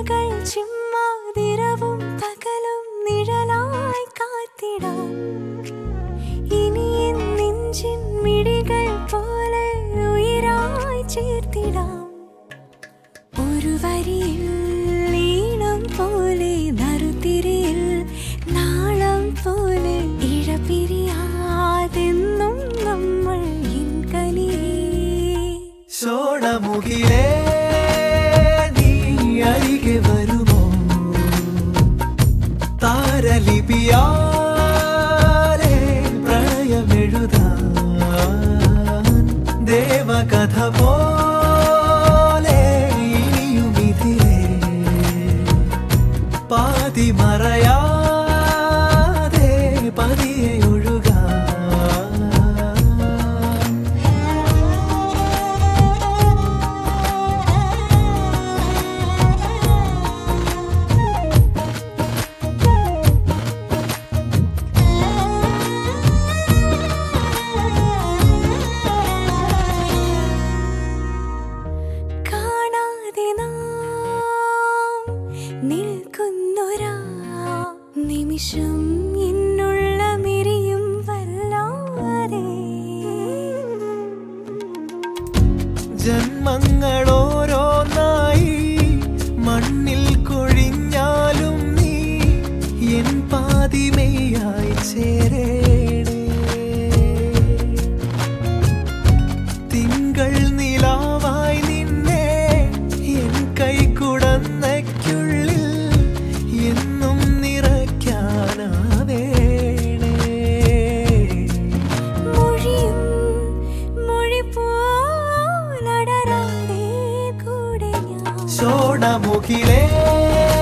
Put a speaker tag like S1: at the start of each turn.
S1: മിഴികൾ ചിമ്മാതിരവും പകലും നിഴലായി കാത്തിടാം ഇനി എൻ നെഞ്ചിൻ മിഴികൾ പോലെ ഉയരായി ചേർത്തിടാം ഒരു വരിയിൽ ഈണം പോലെ നറുതിരിയിൽ നാളം പോലെ ഇഴപിരിയാതെന്നും നമ്മൾ ഇൻ കനിയേ
S2: സോണമുകിലേ നീ അരികെ വരുമോ താരലിപിയാലേ പ്രണയമെഴുതാൻ ദേവകഥ പോലെ ഇനിയുമിതിലേ പാതി മറയാതെ പതിയെ ഒഴുകാൻ
S1: കാണാതെ നാം നിൽക്കുന്നൊരാ നിമിഷം എന്നുള്ള മിരിയും വല്ലാതെ
S2: ജന്മങ്ങളോരോന്നായി മണ്ണിൽ കൊഴിഞ്ഞാലും നീ എൻ പാതിമയായി ചേരേണേ തിങ്കൾ നിലാവായി നിന്നെ എൻ കൈക്കുടന്നയ്ക്കുള്ളിൽ എന്നും നിറയ്ക്കാനാവേണേ
S1: മൊഴിയും മൊഴി പോലടരാതെ കൂടെ ഞാൻ
S2: സോണമുഖിലേ